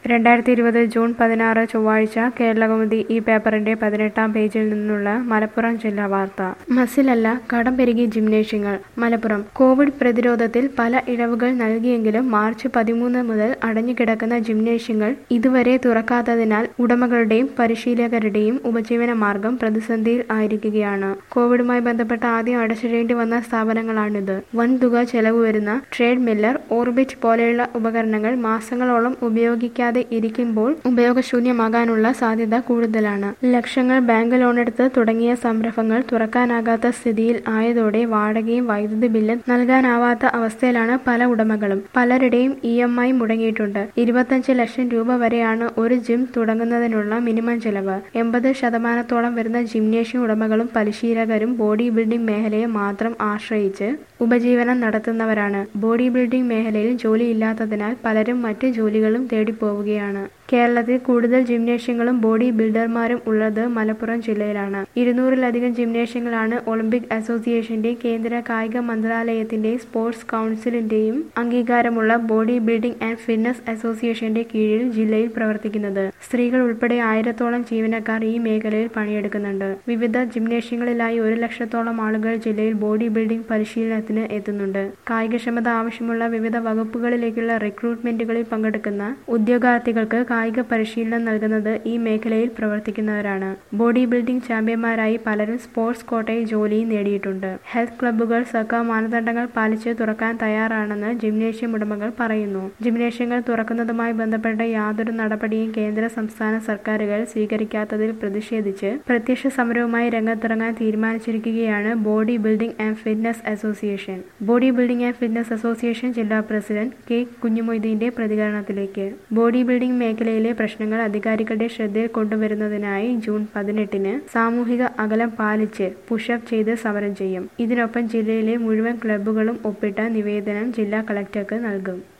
രണ്ടായിരത്തി ഇരുപത് ജൂൺ പതിനാറ് ചൊവ്വാഴ്ച കേരളകൗമുദി ഈ പേപ്പറിന്റെ പതിനെട്ടാം പേജിൽ നിന്നുള്ള മലപ്പുറം ജില്ലാ വാർത്ത മസിലല്ല കടം പെരുകി ജിംനേഷ്യങ്ങൾ മലപ്പുറം കോവിഡ് പ്രതിരോധത്തിൽ പല ഇളവുകൾ നൽകിയെങ്കിലും മാർച്ച് പതിമൂന്ന് മുതൽ അടഞ്ഞുകിടക്കുന്ന ജിംനേഷ്യങ്ങൾ ഇതുവരെ തുറക്കാത്തതിനാൽ ഉടമകളുടെയും പരിശീലകരുടെയും ഉപജീവന മാർഗം പ്രതിസന്ധിയിൽ ആയിരിക്കുകയാണ് കോവിഡുമായി ബന്ധപ്പെട്ട് ആദ്യം അടച്ചിടേണ്ടി വന്ന സ്ഥാപനങ്ങളാണിത് വൻതുക ചെലവ് വരുന്ന ട്രേഡ് മില്ലർ ഓർബിറ്റ് പോലെയുള്ള ഉപകരണങ്ങൾ മാസങ്ങളോളം ഉപയോഗിക്കാതെ ഇരിക്കുമ്പോൾ ഉപയോഗശൂന്യമാകാനുള്ള സാധ്യത കൂടുതലാണ് ലക്ഷങ്ങൾ ബാങ്ക് ലോണെടുത്ത് തുടങ്ങിയ സംരംഭങ്ങൾ തുറക്കാനാകാത്ത സ്ഥിതിയിൽ ആയതോടെ വാടകയും വൈദ്യുതി ബില്ലും നൽകാനാവാത്ത അവസ്ഥയിലാണ് പല ഉടമകളും പലരുടെയും ഇ എം ഐ മുടങ്ങിയിട്ടുണ്ട് ഇരുപത്തഞ്ച് ലക്ഷം രൂപ വരെയാണ് ഒരു ജിം തുടങ്ങുന്നതിനുള്ള മിനിമം ചെലവ് എൺപത് ശതമാനത്തോളം വരുന്ന ജിംനേഷ്യം ഉടമകളും പരിശീലകരും ബോഡി ബിൽഡിംഗ് മേഖലയെ മാത്രം ആശ്രയിച്ച് ഉപജീവനം നടത്തുന്നവരാണ് ബോഡി ബിൽഡിംഗ് മേഖലയിൽ ജോലിയില്ലാത്തതിനാൽ പലരും മറ്റ് ജോലികളും തേടിപ്പോവുകയാണ് കേരളത്തിൽ കൂടുതൽ ജിംനേഷ്യങ്ങളും ബോഡി ബിൽഡർമാരും ഉള്ളത് മലപ്പുറം ജില്ലയിലാണ് ഇരുന്നൂറിലധികം ജിംനേഷ്യങ്ങളാണ് ഒളിമ്പിക് അസോസിയേഷന്റെയും കേന്ദ്ര കായിക മന്ത്രാലയത്തിന്റെയും സ്പോർട്സ് കൗൺസിലിന്റെയും അംഗീകാരമുള്ള ബോഡി ബിൽഡിംഗ് ആൻഡ് ഫിറ്റ്നസ് അസോസിയേഷന്റെ കീഴിൽ ജില്ലയിൽ പ്രവർത്തിക്കുന്നത് സ്ത്രീകൾ ഉൾപ്പെടെ ആയിരത്തോളം ജീവനക്കാർ ഈ മേഖലയിൽ പണിയെടുക്കുന്നുണ്ട് വിവിധ ജിംനേഷ്യങ്ങളിലായി ഒരു ലക്ഷത്തോളം ആളുകൾ ജില്ലയിൽ ബോഡി ബിൽഡിംഗ് പരിശീലനത്തിന് എത്തുന്നുണ്ട് കായികക്ഷമത ആവശ്യമുള്ള വിവിധ വകുപ്പുകളിലേക്കുള്ള റിക്രൂട്ട്മെന്റുകളിൽ പങ്കെടുക്കുന്ന ഉദ്യോഗാർത്ഥികൾക്ക് കായിക പരിശീലനം നൽകുന്നത് ഈ മേഖലയിൽ പ്രവർത്തിക്കുന്നവരാണ് ബോഡി ബിൽഡിംഗ് ചാമ്പ്യന്മാരായി പലരും സ്പോർട്സ് കോട്ടയിൽ ജോലിയും നേടിയിട്ടുണ്ട് ഹെൽത്ത് ക്ലബ്ബുകൾ സർക്കാർ മാനദണ്ഡങ്ങൾ പാലിച്ച് തുറക്കാൻ തയ്യാറാണെന്ന് ജിംനേഷ്യം ഉടമകൾ പറയുന്നു ജിംനേഷ്യങ്ങൾ തുറക്കുന്നതുമായി ബന്ധപ്പെട്ട യാതൊരു നടപടിയും കേന്ദ്ര സംസ്ഥാന സർക്കാരുകൾ സ്വീകരിക്കാത്തതിൽ പ്രതിഷേധിച്ച് പ്രത്യക്ഷ സമരവുമായി രംഗത്തിറങ്ങാൻ തീരുമാനിച്ചിരിക്കുകയാണ് body building and fitness association body building and fitness association ജില്ലാ പ്രസിഡന്റ് കെ കുഞ്ഞുമൊയ്തീന്റെ പ്രതികരണത്തിലേക്ക് ബോഡി ബിൽഡിംഗ് മേഖലയിലെ പ്രശ്നങ്ങൾ അധികാരികളുടെ ശ്രദ്ധയിൽ കൊണ്ടുവരുന്നതിനായി ജൂൺ പതിനെട്ടിന് സാമൂഹിക അകലം പാലിച്ച് പുഷപ്പ് ചെയ്ത് സമരം ചെയ്യും ഇതിനൊപ്പം ജില്ലയിലെ മുഴുവൻ ക്ലബ്ബുകളും ഒപ്പിട്ട നിവേദനം ജില്ലാ കളക്ടർക്ക് നൽകും